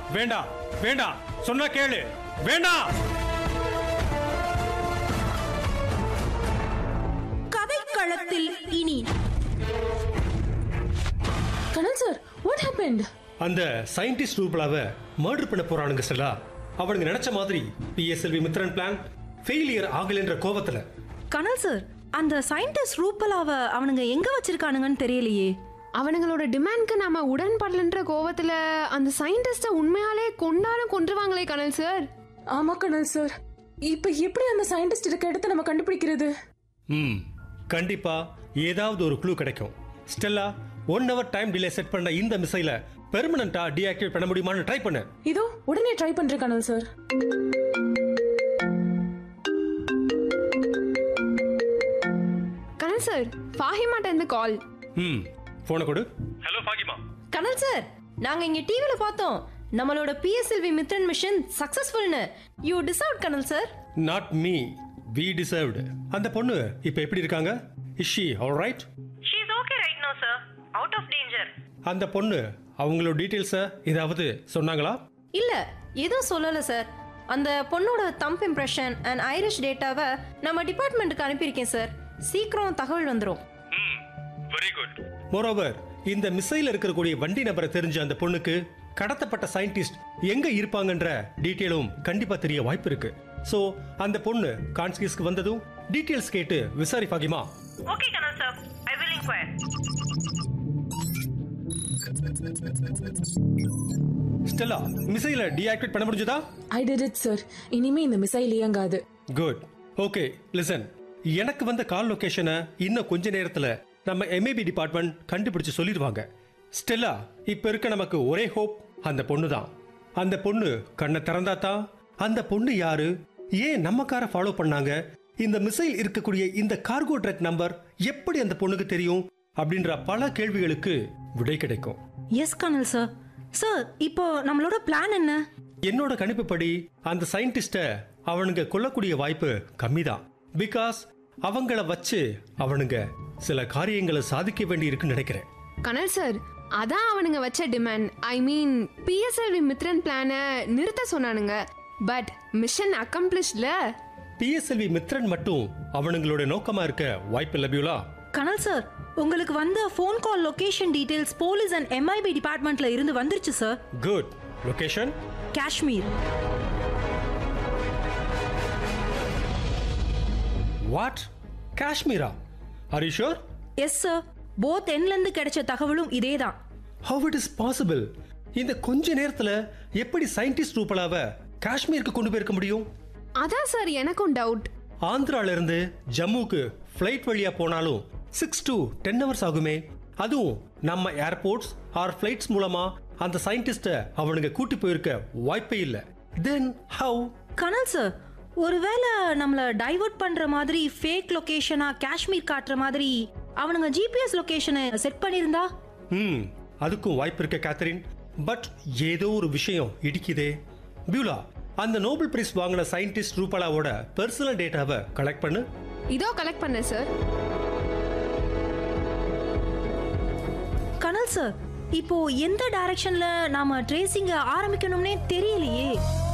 வேண்டாம் வேண்டாம் சொன்னா கேளு வேண்டாம் கதைக்களத்தில் இனி கனல் சார் வாட் ஹேப்பன்ட் அந்த சயின்டிஸ்ட் ரூபலாவை மர்டர் பண்ண போறானுங்க ஸ்டெல்லா அவனுங்க நினைச்ச மாதிரி பிஎஸ்எல்வி மித்ரன் பிளான் ஃபெயிலியர் ஆகலைன்ற கோவத்துல கனல் சார் அந்த சயின்டிஸ்ட் ரூபலாவ அவனுங்க எங்க வச்சிருக்கானுங்கன்னு தெரியலையே அவனுங்களோட டிமாண்ட்க்கு நாம உடன்படலன்ற கோவத்துல அந்த சயின்டிஸ்ட உண்மையாலே கொண்டாலும் கொன்றுவாங்களே கனல் சார் ஆமா கனல் சார் இப்ப எப்படி அந்த சயின்டிஸ்ட் இருக்க இடத்த நம்ம கண்டுபிடிக்கிறது ம் கண்டிப்பா ஏதாவது ஒரு க்ளூ கிடைக்கும் Stella one hour time delay set பண்ண இந்த மிசைல பெர்மனண்டா டீஆக்டிவேட் பண்ண முடியுமான்னு ட்ரை பண்ணு இதோ உடனே ட்ரை பண்றேன் கனல் சார் கனல் சார் ஃபாஹிமாட்ட இருந்து கால் ம் போனை கொடு ஹலோ ஃபாகிமா கனல் சார் நாங்க இங்க டிவில பார்த்தோம் நம்மளோட பிஎஸ்எல்வி மித்ரன் மிஷன் சக்சஸ்ஃபுல்னு you deserve Kanal sir not me we deserved அந்த பொண்ணு இப்போ எப்படி இருக்காங்க Ishi all right she's okay right no sir out of danger அந்த பொண்ணு அவங்களோட டீட்டெயில்ஸை ஏதாவது சொன்னாங்களா இல்ல எதுவும் சொல்லல சார் அந்த பொண்ணோட தம்ப் இம்ப்ரெஷன் அண்ட் ஐரிஷ் டேட்டாவை நம்ம டிபார்ட்மெண்ட்டுக்கு அனுப்பியிருக்கேன் சார் சீக்கிரம் தகவல் வந்துடும் வெரி குட் மோரோவர் இந்த மிசைல இருக்கக்கூடிய வண்டி நபரை தெரிஞ்ச அந்த பொண்ணுக்கு கடத்தப்பட்ட சயின்டிஸ்ட் எங்க இருப்பாங்கன்ற டீட்டெயிலும் கண்டிப்பா தெரிய வாய்ப்பு இருக்கு சோ அந்த பொண்ணு கான்ஸ்கிஸ்க்கு வந்ததும் டீட்டெயில்ஸ் கேட்டு விசாரி ஃபாகிமா okay Kanal sir I will inquire Stella மிசைல டீஆக்டிவேட் பண்ண முடிஞ்சதா ஐ டிட் இட் சார் இனிமே இந்த மிசைல் இயங்காது குட் ஓகே லிசன் எனக்கு வந்த கால் லொகேஷனை இன்னும் கொஞ்ச நேரத்துல நம்ம எம்ஏபி டிபார்ட்மெண்ட் கண்டுபிடிச்சு சொல்லிடுவாங்க ஸ்டெல்லா இப்ப இருக்க நமக்கு ஒரே ஹோப் அந்த பொண்ணு தான் அந்த பொண்ணு கண்ணை திறந்தா தான் அந்த பொண்ணு யாரு ஏன் நம்ம காரை ஃபாலோ பண்ணாங்க இந்த மிசைல் இருக்கக்கூடிய இந்த கார்கோ ட்ரக் நம்பர் எப்படி அந்த பொண்ணுக்கு தெரியும் அப்படின்ற பல கேள்விகளுக்கு விடை கிடைக்கும் எஸ் கனல் சார் சார் இப்போ நம்மளோட பிளான் என்ன என்னோட கணிப்புப்படி அந்த சயின்டிஸ்ட அவனுங்க கொல்லக்கூடிய வாய்ப்பு கம்மி தான் பிகாஸ் அவங்கள வச்சு அவனுங்க சில காரியங்களை சாதிக்க வேண்டி இருக்குன்னு நினைக்கிறேன் கனல் சார் அதான் அவனுங்க வச்ச demand I mean P S L V Mithran பிளானை நிறுத்த சொன்னானுங்க பட் மிஷன் அக்கம்ப்ளிஷ்ல பிஎஸ்எல்வி மித்ரன் மட்டும் அவனுங்களோட நோக்கமா இருக்க வாய்ப்பு இல்லை பியூலா கனல் சார் உங்களுக்கு வந்த phone call location details police and M I B டிபார்ட்மெண்ட்ல இருந்து வந்துருச்சு sir good location Kashmir what காஷ்மீரா are you sure yes sir both எண்ட்ல இருந்து கிடைச்ச தகவலும் இதேதான் ஹவ் இட் இஸ் பாசிபிள் இந்த கொஞ்ச நேரத்துல எப்படி சயின்டிஸ்ட் ரூபலாவ காஷ்மீருக்கு கொண்டு போயிருக்க முடியும் அதான் சார் எனக்கும் டவுட் ஆந்திரால இருந்து ஜம்முக்கு ஃப்ளைட் வழியா போனாலும் சிக்ஸ் to டென் ஹவர்ஸ் ஆகுமே அதுவும் நம்ம ஏர்போர்ட்ஸ் ஆர் ஃப்ளைட்ஸ் மூலமா அந்த சயின்டிஸ்ட அவனுங்க கூட்டி போயிருக்க வாய்ப்பே இல்லை தென் ஹவ் கனல் சார் ஒருவேளை நம்மள டைவர்ட் பண்ற மாதிரி ஃபேக் லொகேஷனா காஷ்மீர் காட்டுற மாதிரி அவனுங்க ஜிபிஎஸ் லொகேஷனை செட் பண்ணியிருந்தா ம் அதுக்கும் வாய்ப்பு இருக்க கேத்தரின் பட் ஏதோ ஒரு விஷயம் இடிக்குதே பியூலா அந்த நோபல் பிரைஸ் வாங்கின சயின்டிஸ்ட் ரூபாலாவோட பர்சனல் டேட்டாவை கலெக்ட் பண்ணு இதோ கலெக்ட் பண்ணேன் சார் கனல் சார் இப்போ எந்த டைரக்ஷன்ல நாம ட்ரேசிங்க ஆரம்பிக்கணும்னே தெரியலையே